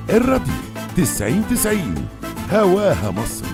الراديو 90 90 هواها مصر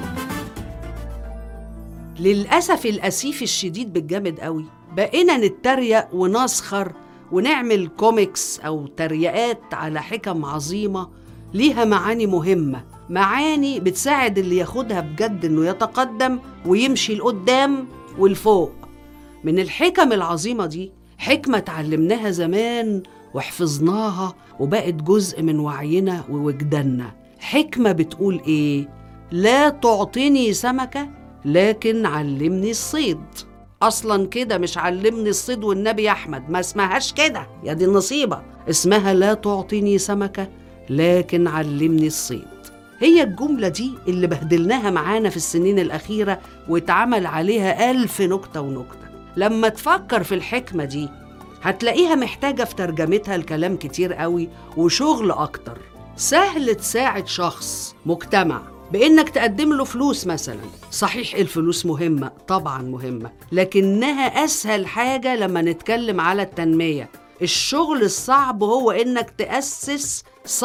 للأسف الأسيف الشديد بالجامد قوي بقينا نتريق ونسخر ونعمل كوميكس أو تريقات على حكم عظيمة ليها معاني مهمة معاني بتساعد اللي ياخدها بجد إنه يتقدم ويمشي لقدام والفوق من الحكم العظيمة دي حكمة اتعلمناها زمان وحفظناها وبقت جزء من وعينا ووجداننا حكمة بتقول إيه؟ لا تعطيني سمكة لكن علمني الصيد اصلا كده مش علمني الصيد والنبي يا احمد ما اسمهاش كده يا دي النصيبه اسمها لا تعطيني سمكه لكن علمني الصيد هي الجملة دي اللي بهدلناها معانا في السنين الأخيرة واتعمل عليها ألف نكتة ونكتة لما تفكر في الحكمة دي هتلاقيها محتاجة في ترجمتها الكلام كتير قوي وشغل أكتر سهل تساعد شخص مجتمع بإنك تقدم له فلوس مثلا صحيح الفلوس مهمة طبعا مهمة لكنها أسهل حاجة لما نتكلم على التنمية الشغل الصعب هو إنك تأسس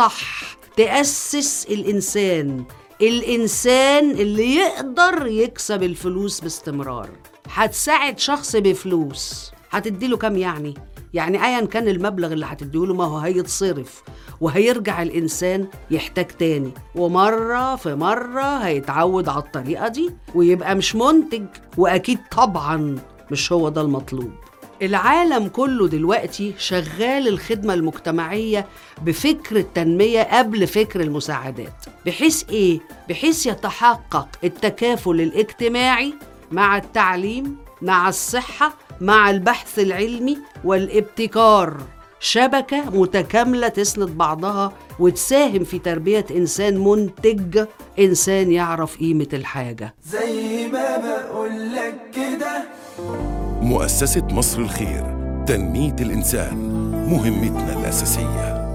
صح تأسس الإنسان الإنسان اللي يقدر يكسب الفلوس باستمرار هتساعد شخص بفلوس هتديله كام يعني؟ يعني ايا كان المبلغ اللي هتديهوله ما هو هيتصرف وهيرجع الانسان يحتاج تاني ومره في مره هيتعود على الطريقه دي ويبقى مش منتج واكيد طبعا مش هو ده المطلوب العالم كله دلوقتي شغال الخدمة المجتمعية بفكر التنمية قبل فكر المساعدات بحيث إيه؟ بحيث يتحقق التكافل الاجتماعي مع التعليم مع الصحة مع البحث العلمي والابتكار شبكة متكاملة تسند بعضها وتساهم في تربية إنسان منتج إنسان يعرف قيمة الحاجة زي ما بقولك كده مؤسسة مصر الخير تنمية الإنسان مهمتنا الأساسية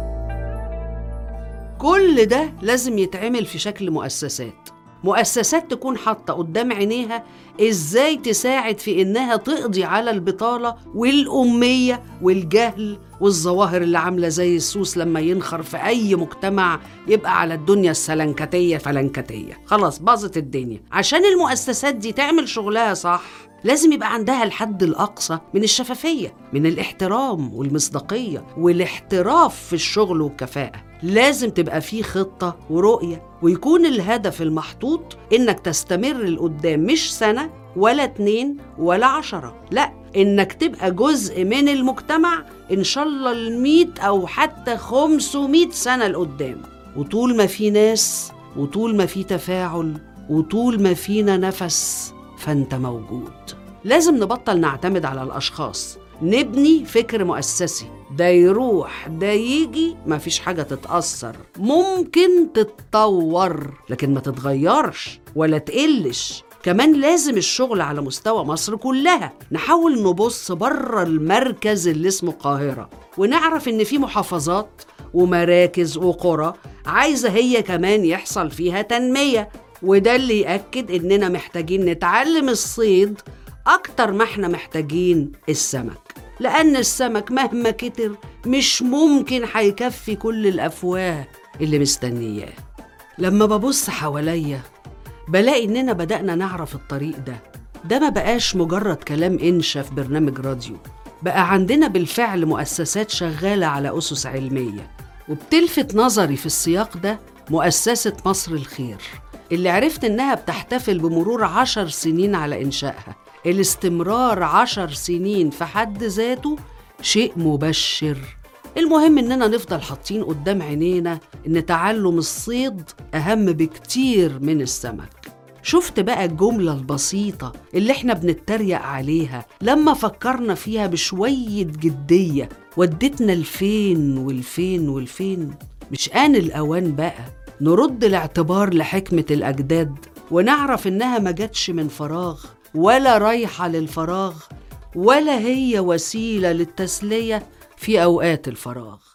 كل ده لازم يتعمل في شكل مؤسسات مؤسسات تكون حاطة قدام عينيها إزاي تساعد في إنها تقضي على البطالة والأمية والجهل والظواهر اللي عاملة زي السوس لما ينخر في أي مجتمع يبقى على الدنيا السلنكتية فلنكتية خلاص باظت الدنيا عشان المؤسسات دي تعمل شغلها صح لازم يبقى عندها الحد الأقصى من الشفافية من الاحترام والمصداقية والاحتراف في الشغل والكفاءة لازم تبقى فيه خطة ورؤية ويكون الهدف المحطوط إنك تستمر لقدام مش سنة ولا اتنين ولا عشرة لا إنك تبقى جزء من المجتمع إن شاء الله الميت أو حتى خمسمائة سنة لقدام وطول ما في ناس وطول ما في تفاعل وطول ما فينا نفس فانت موجود لازم نبطل نعتمد على الاشخاص نبني فكر مؤسسي ده يروح ده يجي مفيش حاجة تتأثر ممكن تتطور لكن ما تتغيرش ولا تقلش كمان لازم الشغل على مستوى مصر كلها نحاول نبص بره المركز اللي اسمه القاهرة ونعرف إن في محافظات ومراكز وقرى عايزة هي كمان يحصل فيها تنمية وده اللي يأكد إننا محتاجين نتعلم الصيد أكتر ما إحنا محتاجين السمك لأن السمك مهما كتر مش ممكن هيكفي كل الأفواه اللي مستنياه لما ببص حواليا بلاقي إننا بدأنا نعرف الطريق ده ده ما بقاش مجرد كلام إنشا في برنامج راديو بقى عندنا بالفعل مؤسسات شغالة على أسس علمية وبتلفت نظري في السياق ده مؤسسة مصر الخير اللي عرفت إنها بتحتفل بمرور عشر سنين على إنشائها الاستمرار عشر سنين في حد ذاته شيء مبشر المهم إننا نفضل حاطين قدام عينينا إن تعلم الصيد أهم بكتير من السمك شفت بقى الجملة البسيطة اللي احنا بنتريق عليها لما فكرنا فيها بشوية جدية ودتنا لفين والفين والفين مش آن الأوان بقى نرد الاعتبار لحكمة الأجداد ونعرف إنها ما جاتش من فراغ ولا رايحة للفراغ ولا هي وسيلة للتسلية في أوقات الفراغ